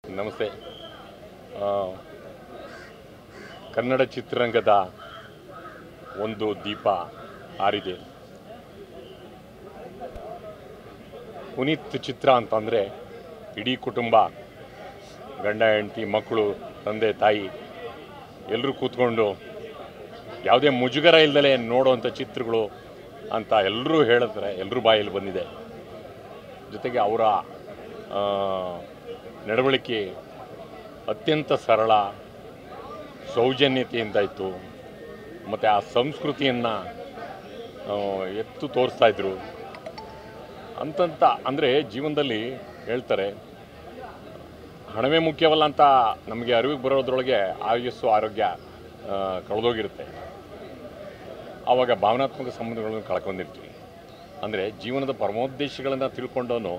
ನಮಸ್ತೆ ಆ, ಕನ್ನಡ ಚಿತ್ರರಂಗದ ಒಂದು ದೀಪ ಆರಿದೆ ಪುನೀತ್ ಚಿತ್ರ ಅಂತಂದರೆ ಇಡೀ ಕುಟುಂಬ ಗಂಡ ಹೆಂಡತಿ ಮಕ್ಕಳು ತಂದೆ ತಾಯಿ ಎಲ್ಲರೂ ಕೂತ್ಕೊಂಡು ಯಾವುದೇ ಮುಜುಗರ ಇಲ್ದಲೇ ನೋಡುವಂಥ ಚಿತ್ರಗಳು ಅಂತ ಎಲ್ಲರೂ ಹೇಳಿದ್ರೆ ಎಲ್ಲರೂ ಬಾಯಲ್ಲಿ ಬಂದಿದೆ ಜೊತೆಗೆ ಅವರ ಆ, ನಡವಳಿಕೆ ಅತ್ಯಂತ ಸರಳ ಸೌಜನ್ಯತೆಯಿಂದ ಇತ್ತು ಮತ್ತು ಆ ಸಂಸ್ಕೃತಿಯನ್ನು ಎತ್ತು ತೋರಿಸ್ತಾ ಇದ್ರು ಅಂತಂತ ಅಂದರೆ ಜೀವನದಲ್ಲಿ ಹೇಳ್ತಾರೆ ಹಣವೇ ಮುಖ್ಯವಲ್ಲ ಅಂತ ನಮಗೆ ಅರಿವಿಗೆ ಬರೋದ್ರೊಳಗೆ ಆಯುಸ್ಸು ಆರೋಗ್ಯ ಆ, ಕಳೆದೋಗಿರುತ್ತೆ ಆವಾಗ ಭಾವನಾತ್ಮಕ ಸಂಬಂಧಗಳನ್ನು ಕಳ್ಕೊಂಡಿರ್ತೀವಿ ಅಂದರೆ ಜೀವನದ ಪರಮೋದ್ದೇಶಗಳನ್ನು ತಿಳ್ಕೊಂಡವನು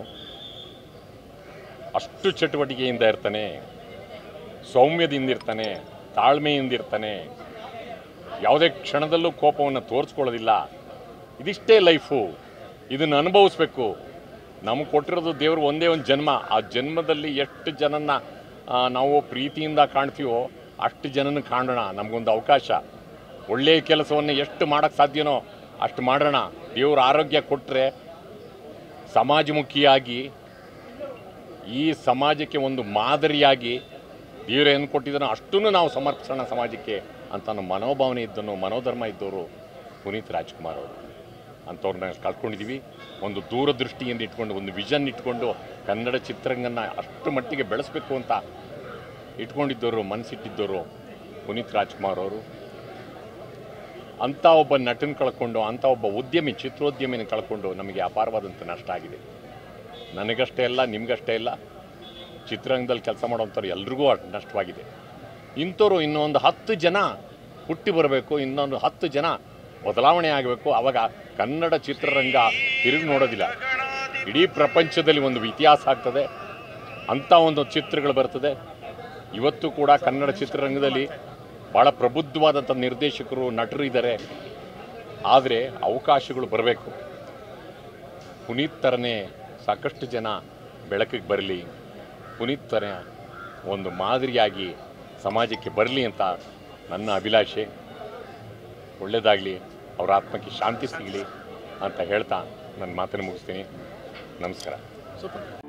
ಅಷ್ಟು ಚಟುವಟಿಕೆಯಿಂದ ಇರ್ತಾನೆ ಸೌಮ್ಯದಿಂದ ಇರ್ತಾನೆ ತಾಳ್ಮೆಯಿಂದ ಇರ್ತಾನೆ ಯಾವುದೇ ಕ್ಷಣದಲ್ಲೂ ಕೋಪವನ್ನು ತೋರಿಸ್ಕೊಳ್ಳೋದಿಲ್ಲ ಇದಿಷ್ಟೇ ಲೈಫು ಇದನ್ನು ಅನುಭವಿಸ್ಬೇಕು ನಮಗೆ ಕೊಟ್ಟಿರೋದು ದೇವರು ಒಂದೇ ಒಂದು ಜನ್ಮ ಆ ಜನ್ಮದಲ್ಲಿ ಎಷ್ಟು ಜನನ್ನ ಆ, ನಾವು ಪ್ರೀತಿಯಿಂದ ಕಾಣ್ತೀವೋ ಅಷ್ಟು ಜನನ ಕಾಣೋಣ ನಮಗೊಂದು ಅವಕಾಶ ಒಳ್ಳೆಯ ಕೆಲಸವನ್ನು ಎಷ್ಟು ಮಾಡೋಕ್ಕೆ ಸಾಧ್ಯನೋ ಅಷ್ಟು ಮಾಡೋಣ ದೇವ್ರ ಆರೋಗ್ಯ ಕೊಟ್ಟರೆ ಸಮಾಜಮುಖಿಯಾಗಿ ಈ ಸಮಾಜಕ್ಕೆ ಒಂದು ಮಾದರಿಯಾಗಿ ದೇವರು ಏನು ಕೊಟ್ಟಿದ್ದಾನೋ ಅಷ್ಟನ್ನು ನಾವು ಸಮರ್ಪಿಸೋಣ ಸಮಾಜಕ್ಕೆ ಅಂತ ಅನ್ನೋ ಮನೋಭಾವನೆ ಇದ್ದನು ಮನೋಧರ್ಮ ಇದ್ದವರು ಪುನೀತ್ ರಾಜ್ಕುಮಾರ್ ಅವರು ಅಂಥವ್ರನ್ನ ಕಳ್ಕೊಂಡಿದ್ದೀವಿ ಒಂದು ದೂರದೃಷ್ಟಿಯಿಂದ ಇಟ್ಕೊಂಡು ಒಂದು ವಿಷನ್ ಇಟ್ಕೊಂಡು ಕನ್ನಡ ಚಿತ್ರರಂಗನ ಅಷ್ಟು ಮಟ್ಟಿಗೆ ಬೆಳೆಸಬೇಕು ಅಂತ ಇಟ್ಕೊಂಡಿದ್ದವರು ಮನಸ್ಸಿಟ್ಟಿದ್ದವರು ಪುನೀತ್ ರಾಜ್ಕುಮಾರ್ ಅವರು ಅಂಥ ಒಬ್ಬ ನಟನ ಕಳ್ಕೊಂಡು ಅಂಥ ಒಬ್ಬ ಉದ್ಯಮಿ ಚಿತ್ರೋದ್ಯಮಿನ ಕಳ್ಕೊಂಡು ನಮಗೆ ಅಪಾರವಾದಂಥ ನಷ್ಟ ಆಗಿದೆ ನನಗಷ್ಟೇ ಅಲ್ಲ ನಿಮಗಷ್ಟೇ ಇಲ್ಲ ಚಿತ್ರರಂಗದಲ್ಲಿ ಕೆಲಸ ಮಾಡೋವಂಥವ್ರು ಎಲ್ರಿಗೂ ಅಷ್ಟ್ ನಷ್ಟವಾಗಿದೆ ಇಂಥವ್ರು ಇನ್ನೊಂದು ಹತ್ತು ಜನ ಹುಟ್ಟಿ ಬರಬೇಕು ಇನ್ನೊಂದು ಹತ್ತು ಜನ ಬದಲಾವಣೆ ಆಗಬೇಕು ಆವಾಗ ಕನ್ನಡ ಚಿತ್ರರಂಗ ತಿರುಗಿ ನೋಡೋದಿಲ್ಲ ಇಡೀ ಪ್ರಪಂಚದಲ್ಲಿ ಒಂದು ಇತಿಹಾಸ ಆಗ್ತದೆ ಅಂಥ ಒಂದು ಚಿತ್ರಗಳು ಬರ್ತದೆ ಇವತ್ತು ಕೂಡ ಕನ್ನಡ ಚಿತ್ರರಂಗದಲ್ಲಿ ಭಾಳ ಪ್ರಬುದ್ಧವಾದಂಥ ನಿರ್ದೇಶಕರು ನಟರು ಇದ್ದಾರೆ ಆದರೆ ಅವಕಾಶಗಳು ಬರಬೇಕು ಪುನೀತ್ ಥರನೇ ಸಾಕಷ್ಟು ಜನ ಬೆಳಕಿಗೆ ಬರಲಿ ಪುನೀತ್ ಥರ ಒಂದು ಮಾದರಿಯಾಗಿ ಸಮಾಜಕ್ಕೆ ಬರಲಿ ಅಂತ ನನ್ನ ಅಭಿಲಾಷೆ ಒಳ್ಳೆಯದಾಗಲಿ ಅವರ ಆತ್ಮಕ್ಕೆ ಶಾಂತಿ ಸಿಗಲಿ ಅಂತ ಹೇಳ್ತಾ ನನ್ನ ಮಾತನ್ನು ಮುಗಿಸ್ತೀನಿ ನಮಸ್ಕಾರ ಸೂಪರ್